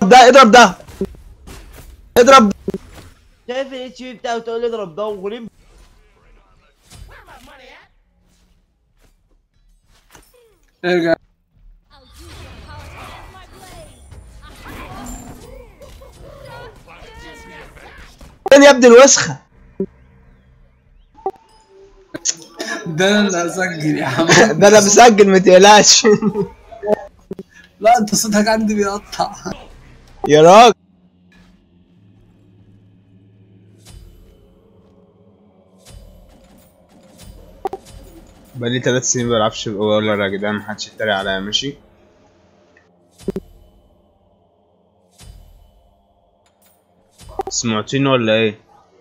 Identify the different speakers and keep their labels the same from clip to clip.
Speaker 1: ده اضرب ده اضرب
Speaker 2: شايف الاتش بي بتاعه تقول لي اضرب ده وغلم
Speaker 3: ارجع
Speaker 4: I'll use your power to save my blade.
Speaker 1: فين يا ابني الوسخه
Speaker 3: ده انا اللي هسجل يا عم
Speaker 1: ده انا مسجل ما تقلقش
Speaker 3: لا انت صوتك عندي بيقطع
Speaker 1: يا راجل بقالي ثلاث سنين بلعبش ولا يا جدعان محدش يتريق عليا ماشي سمعتيني ولا ايه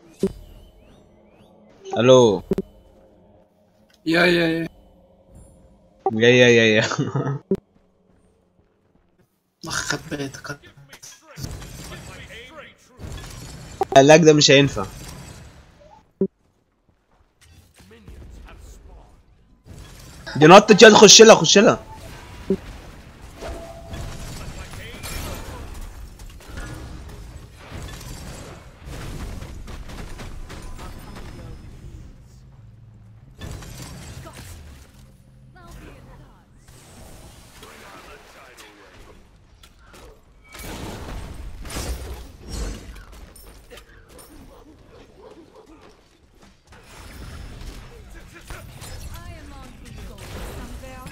Speaker 1: الو
Speaker 3: يا يا يا
Speaker 1: يا يا يا يا
Speaker 3: اخ خبيتك
Speaker 1: اللاج ده مش هينفع دي نطت يلا خش لها خش لها
Speaker 4: I'll be in thoughts. I am on for gold, Sunvale.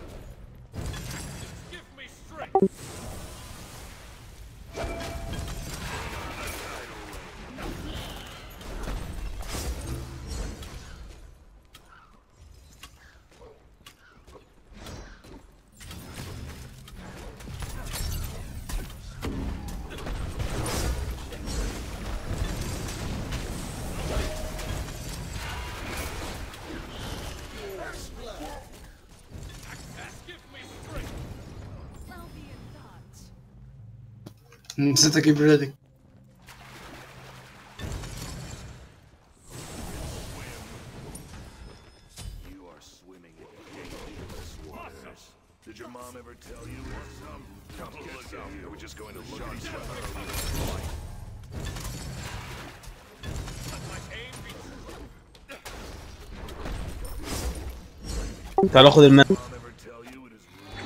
Speaker 4: I'll be in thoughts.
Speaker 3: نسيت اجيب ريدك
Speaker 5: You are swimming in dangerous waters. Did your mom ever tell you some? Come get some. Are we just going to look at each other?
Speaker 1: تعال خد الماء
Speaker 5: Mom ever tell you it is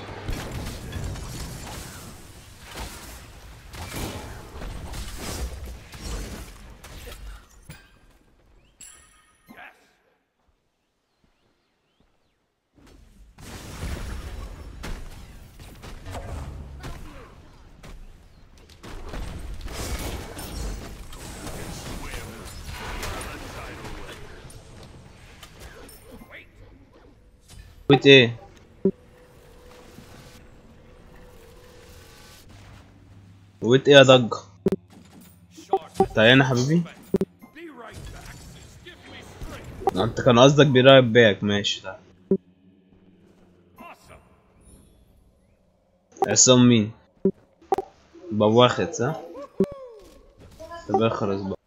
Speaker 1: قلت ايه قلت ايه يا ضجة تعالى يا حبيبي انت كان قصدك بيراقب باك ماشي ده عصام مين بواخد صح طب اخرس بقى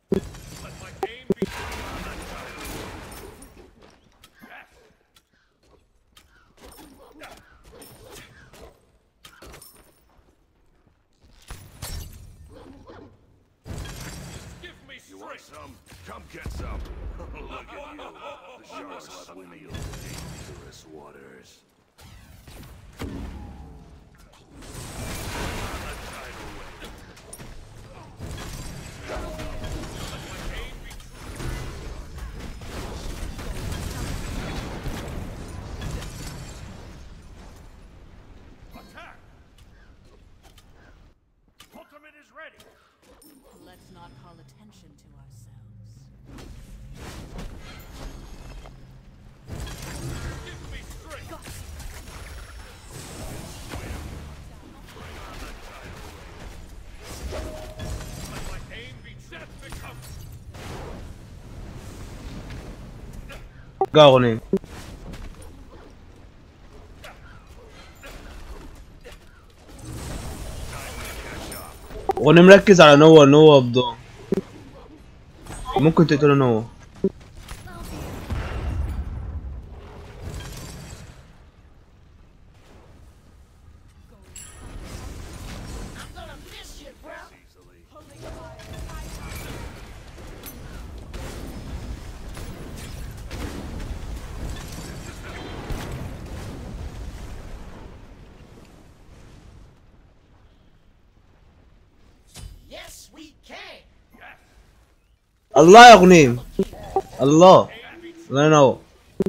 Speaker 5: You want some? Come get some. Look at you. The sharks are swimming in dangerous waters. Ultimate is ready.
Speaker 4: Let's not call attention to ourselves.
Speaker 1: جا اغنية وانا مركز على نوع نوع بضو ممكن تقتله نوع الله يا غنيم الله الله ينور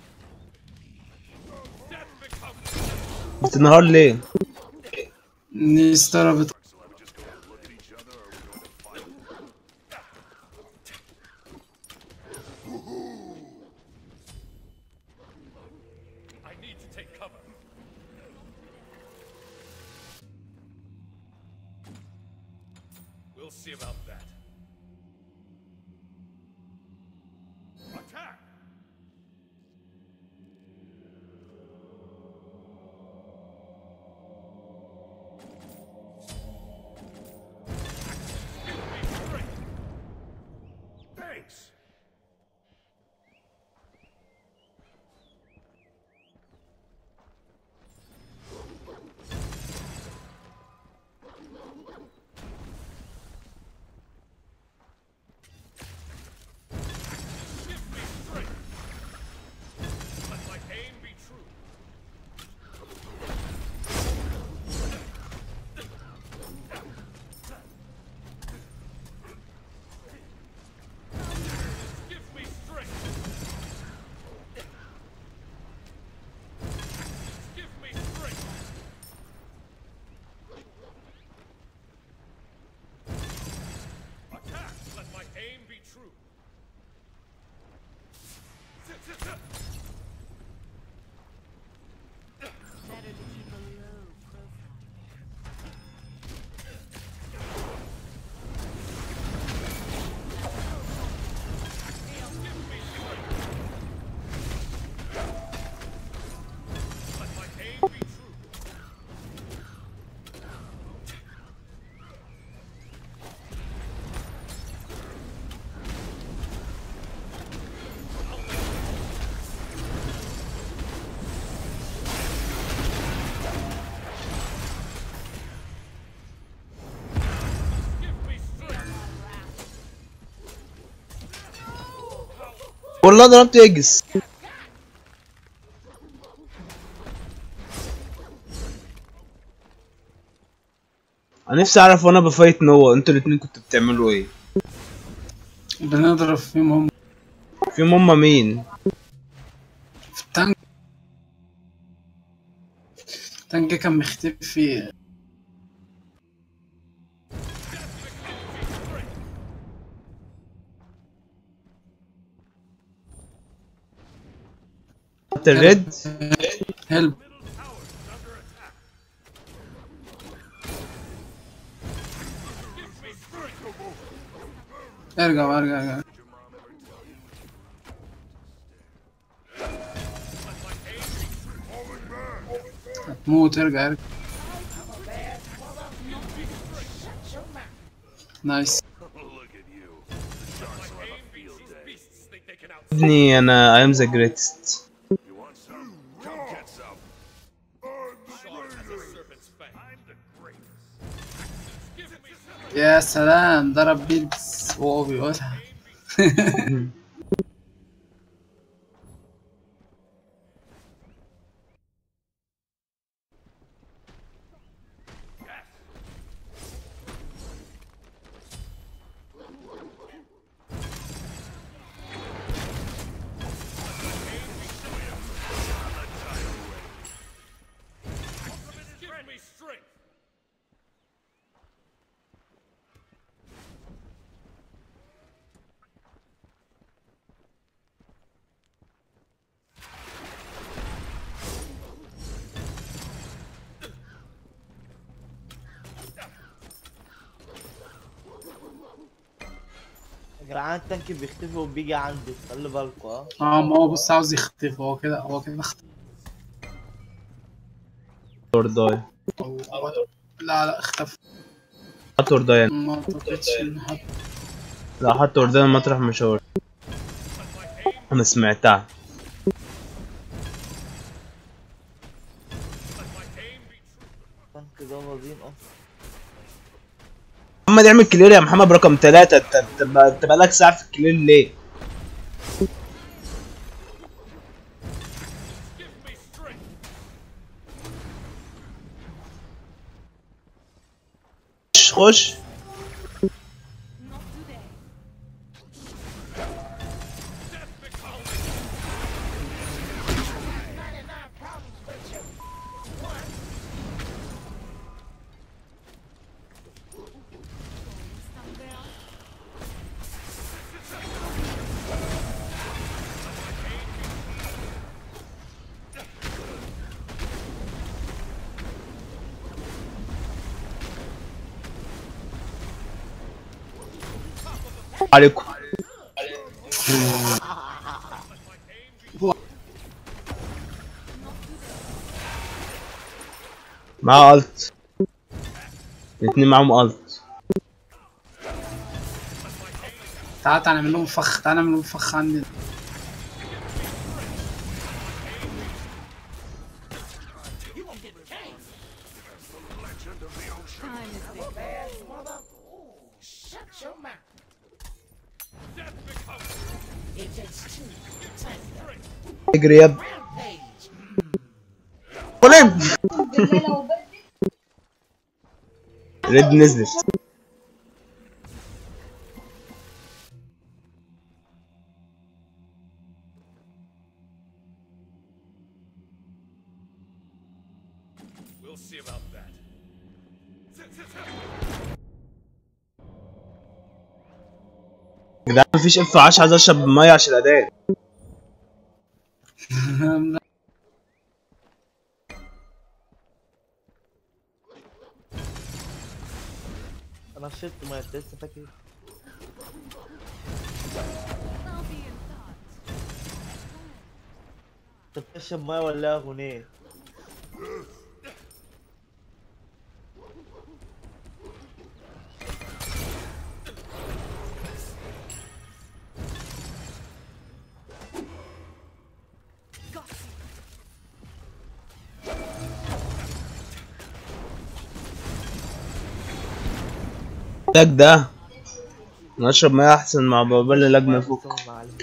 Speaker 1: بتنهار ليه؟
Speaker 3: الناس ضربت
Speaker 5: I need to take cover. We'll see about that. Attack! Thanks. Give me strength. Let my aim be true. Give me strength. Give me strength. Attack! Let my aim be true.
Speaker 4: Better to keep a low profile.
Speaker 5: Let my aim be true. Give me strength.
Speaker 1: والله ضربت اجس انا نفسي اعرف وانا بفايت نوا انتوا الاتنين كنتوا بتعملوا ايه
Speaker 3: بنضرب فيهم هم
Speaker 1: في ماما مين
Speaker 3: في التانك التانك كان مختفي
Speaker 1: خدت الريد
Speaker 3: هيلب ارجع ارجع ارجع هتموت ارجع ارجع نايس
Speaker 5: Look at you. Sharks will have a field day. Beasts think they can out.
Speaker 1: ابني انا I am the greatest
Speaker 5: You want some? Come get some. Shark has a serpent's fang. I'm the greatest. Give me some.
Speaker 3: يا سلام ضرب بيلز وهو بيقولها
Speaker 5: Give me strength.
Speaker 2: يا جدعان التانك بيختفي وبيجي عندي خلي بالكوا ها
Speaker 3: اه ما هو بص عاوز يختفي هو كده هو كده اختفى
Speaker 1: اور داي
Speaker 3: هو- هو- لا لا اختفى
Speaker 1: حط اور داي
Speaker 3: ما اعتقدش ان حد
Speaker 1: لا حط اور داي مطرح مشاور انا سمعتها
Speaker 2: التانك ده بظيم اصلا
Speaker 1: محمد اعمل كلير يا محمد رقم ثلاثة انت انت بقى- انت بقالك ساعة في الكلير ليه؟
Speaker 5: Give me strength.
Speaker 1: خش خش
Speaker 4: Not today.
Speaker 1: عليكم معاه الت الاتنين معاهم الت
Speaker 3: تعال تعال نعمل لهم فخ تعال نعمل لهم فخ عندنا
Speaker 4: Time is big.
Speaker 1: اجري يا ابني قلب ريد نزلت
Speaker 5: We'll see about that.
Speaker 1: يا جدعان مفيش اف 10 عايز اشرب ميه عشان الاداء
Speaker 2: انا شربت ما انت لسه فاكر
Speaker 4: I'll be in thought.
Speaker 2: انت بتشرب ميه ولا اغنيه
Speaker 4: Got you.
Speaker 1: لاج ده نشرب ميه احسن مع بابال لاج ما يفك
Speaker 2: سلام عليكم.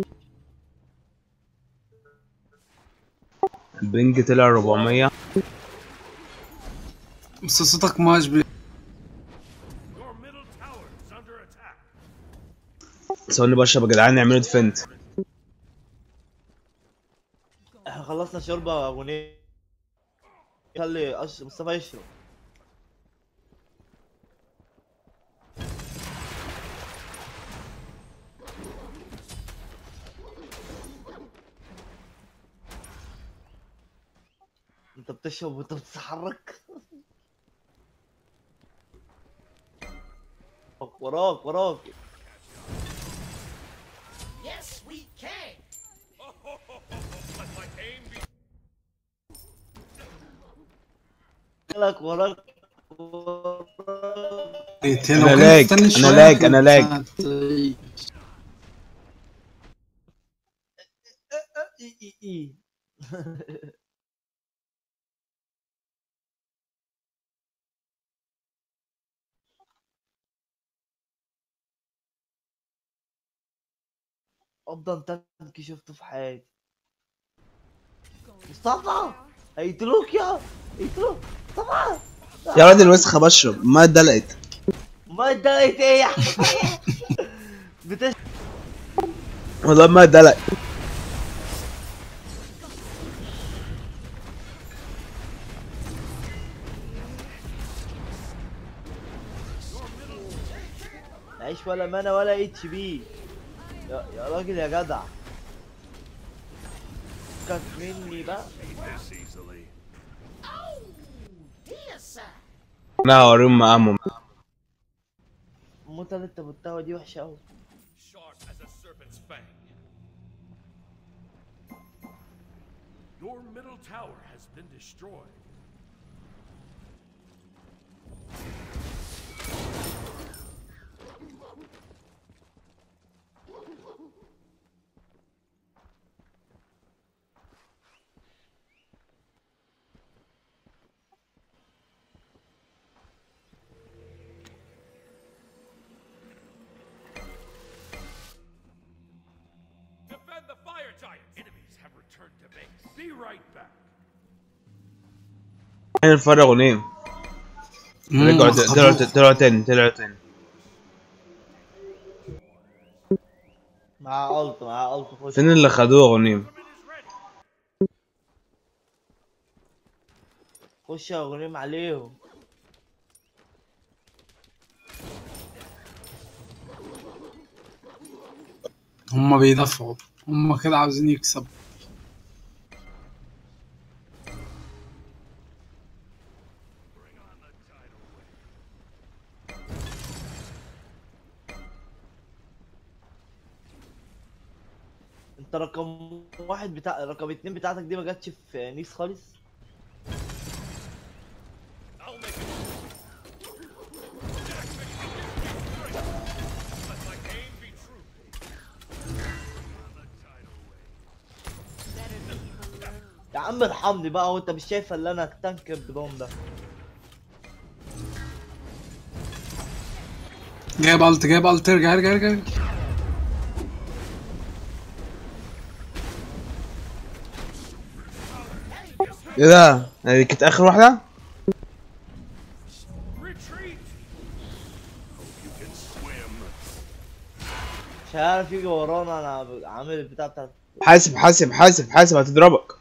Speaker 1: البنج طلع 400
Speaker 3: بس صوتك ماش بي
Speaker 5: Your middle tower is under attack.
Speaker 1: ثواني بشرب يا جدعان نعملوا ديفنت
Speaker 2: احنا خلصنا شوربه اغنيه خلي أش... مصطفى يشرب انت بتشرب وانت بتتحرك وراك وراك لك وراك وراك
Speaker 1: أنا لاج، أنا لاج، أنا لاج.
Speaker 2: إي إي إي. افضل تانك شفته في حياتي مصطفى هيقتلوك يا هيقتلوك مصطفى
Speaker 1: يا راجل وسخه بشرب ما اتدلقت
Speaker 2: ما اتضايقت ايه يا بتش
Speaker 1: والله ما اتدلقت
Speaker 2: عيش ولا مانا ولا اتش بي يا, يا راجل يا جدع كانت مني بقى
Speaker 5: This easily.
Speaker 1: انا هوريهم مقامهم
Speaker 2: الموتة اللي انت متها دي وحشة اوي
Speaker 5: Sharp as a serpent's fang. Your middle tower has been destroyed. Defend the fire giant. Enemies have returned to base. Be right back.
Speaker 1: يعني الفرق اغنية رجعوا طلعوا طلعوا تاني طلعوا تاني
Speaker 2: مع الت مع الت خش
Speaker 1: فين اللي خدوه اغنية
Speaker 2: خش يا غنيم عليهم
Speaker 3: هم بيدافعوا هم كده عاوزين يكسبوا
Speaker 2: انت رقم واحد بتاع رقم اتنين بتاعتك دي ما جاتش في نيس خالص يا عم ارحمني بقى وانت مش شايف ان انا التانك البدون ده
Speaker 3: جايب الت جايب الت ارجع ارجع ارجع
Speaker 1: ايه ده؟ دي كانت اخر واحدة؟
Speaker 5: Retreat! Hope you can swim.
Speaker 2: مش هيعرف يجي ورانا انا عامل البتاع بتاعت
Speaker 1: حاسب حاسب حاسب حاسب هتضربك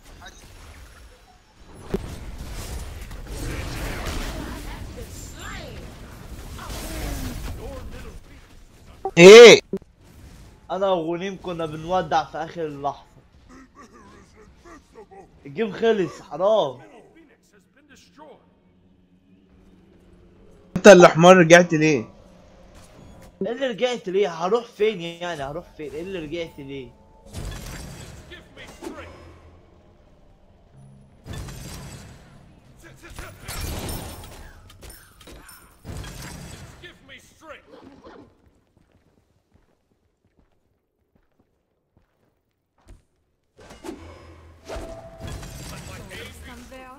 Speaker 1: ايه
Speaker 2: انا وغنيم كنا بنودع في اخر اللحظه الجيم خلص حرام
Speaker 5: Phoenix has been destroyed.
Speaker 1: انت اللي حمار رجعت ليه؟
Speaker 2: ايه اللي رجعت ليه هروح فين يعني هروح فين ايه اللي رجعت ليه
Speaker 5: Give me strength. Give me strength.
Speaker 4: Come there.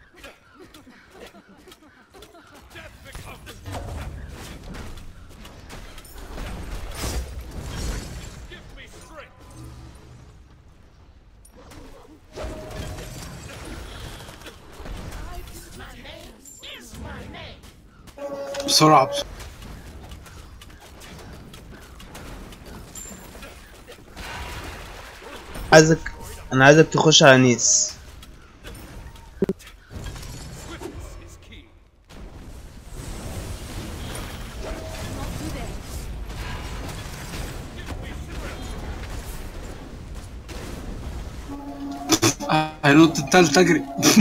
Speaker 5: Death becomes. Give me strength.
Speaker 3: بسرعة بسرعة
Speaker 1: عايزك انا عايزك تخش على نيس
Speaker 5: Swiftness is key.
Speaker 4: Not today.
Speaker 3: هينط التالتة اجري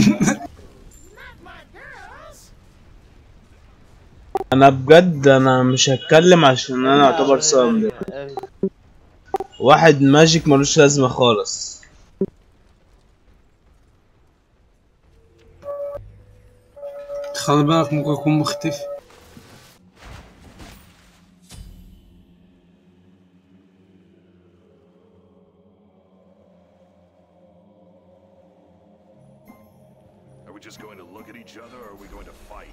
Speaker 1: انا بجد انا مش هتكلم عشان انا اعتبر صامد واحد ماجيك ملوش لازمة خالص
Speaker 3: خلي بالك ممكن يكون مختفي
Speaker 5: Are we just going to look at each other or are we going to fight?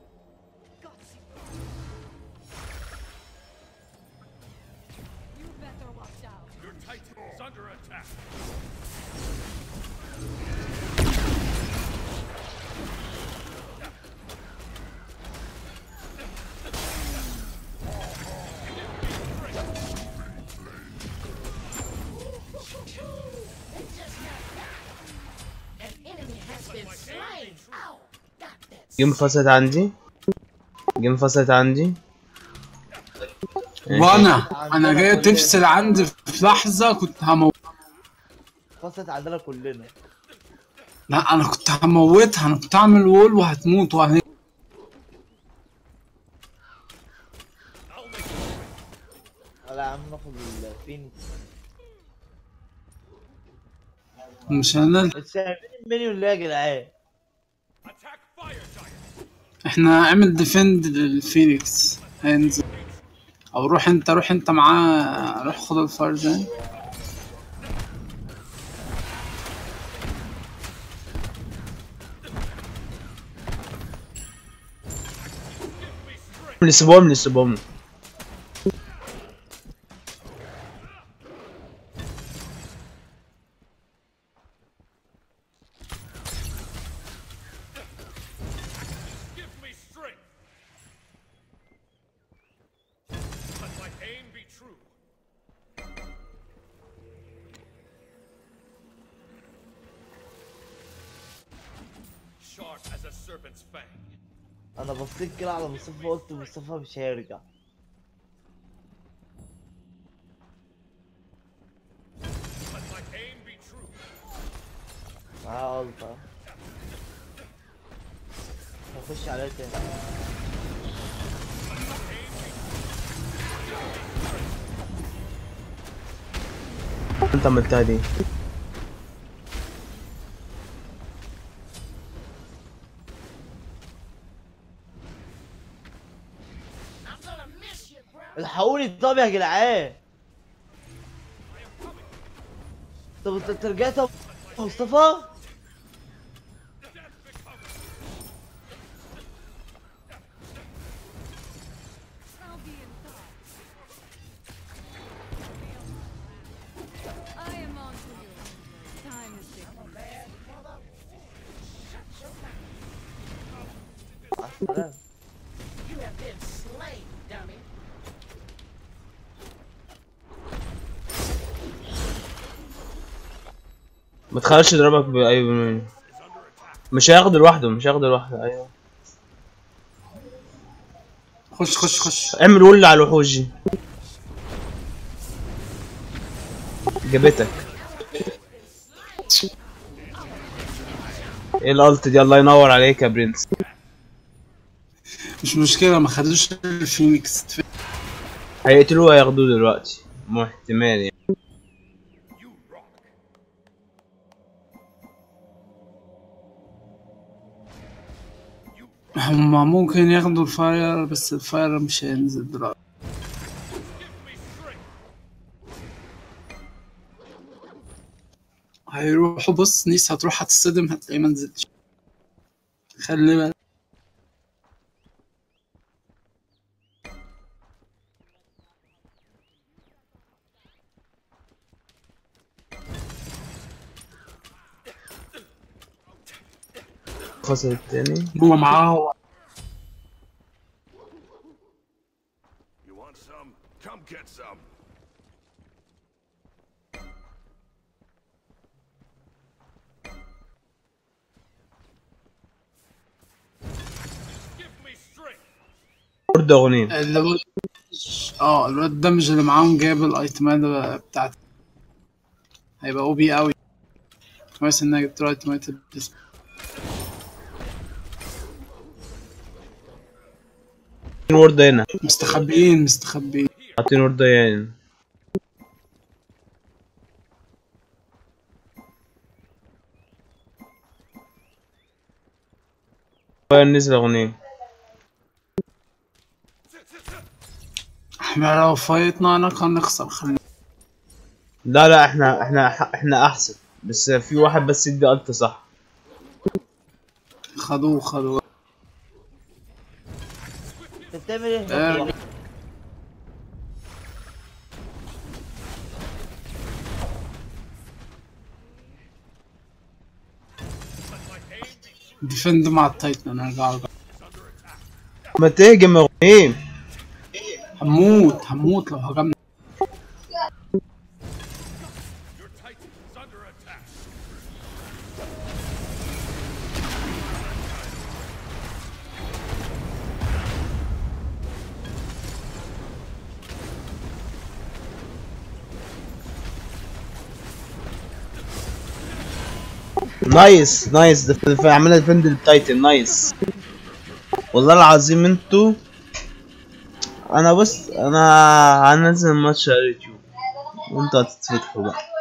Speaker 4: You better watch out.
Speaker 5: Your Titan is under attack.
Speaker 1: جيم فصلت عندي جيم فصلت عندي
Speaker 3: وانا انا جاي تفصل عندي في لحظة كنت هموت
Speaker 2: فصلت عندنا كلنا
Speaker 3: لا انا كنت هموتها انا كنت هعمل وول وهتموت وهن...
Speaker 2: لا يا عم ناخد الفينيكس
Speaker 3: مش هنلحق
Speaker 2: انت شايفين المنيون ليه يا جدعان
Speaker 5: Attack fire giant.
Speaker 3: احنا اعمل ديفند للفينيكس هينزل او روح انت روح انت معاه روح خد الفرزان
Speaker 1: اللي سيبهم لي سيبهم لي
Speaker 5: Give me strength. Let my aim be true. Sharp as a serpent's fang.
Speaker 2: انا بصيت كده على مصطفى قلت مصطفى مش هيرجع
Speaker 5: Let my aim be true.
Speaker 2: معاه غلطة هخش عليه تاني
Speaker 1: انت عملتها دي
Speaker 2: الحقوني طب يا جدعان طب انت أنت رجعت يا مصطفى
Speaker 4: I'll be in touch. I am on to you. Time is ticking.
Speaker 2: مع السلامة.
Speaker 1: ما تخليش يضربك باي مني مش هياخده لوحده مش هياخده لوحده ايوه
Speaker 3: خش خش خش
Speaker 1: اعمل ول على الوحوش دي جابتك ايه الالت دي الله ينور عليك يا برنس
Speaker 3: مش مشكلة ما خدوش الفينيكس
Speaker 1: هيقتلوه وياخدوه دلوقتي مو احتمال يعني
Speaker 3: هما ممكن ياخدوا الفاير بس الفاير مش هينزل دلوقتي هيروحوا بص نيس هتروح هتصدم هتلاقيه منزلش خلي بالك
Speaker 1: الفصل التاني
Speaker 3: هو معاه هو
Speaker 5: You want some? Come get some.
Speaker 1: برد اغنية
Speaker 3: الواد اه الواد ده مش اللي معاهم جايب الايتمات بتاعت هيبقى او بي قوي كويس ان انا جبت له ايتمات بس
Speaker 1: حاطين ورد هنا
Speaker 3: مستخبيين مستخبيين
Speaker 1: حاطين ورد هنا فاير نزل اغنية
Speaker 3: احنا لو فايتنا انا كان نخسر خلينا
Speaker 1: لا لا احنا احنا احنا احسن بس في واحد بس يدي الت صح
Speaker 3: خدوه خدوه
Speaker 2: انت بتعمل ايه؟
Speaker 3: آه. ديفند مع التايتن ارجع ارجع
Speaker 1: ما تهجم يا اغنية
Speaker 3: هموت هموت لو هجمنا
Speaker 1: نايس نايس ده في- في- عملنا ديفند للتايتن نايس والله العظيم انتوا انا بص انا هنزل الماتش على اليوتيوب وانتوا هتتفتحوا بقى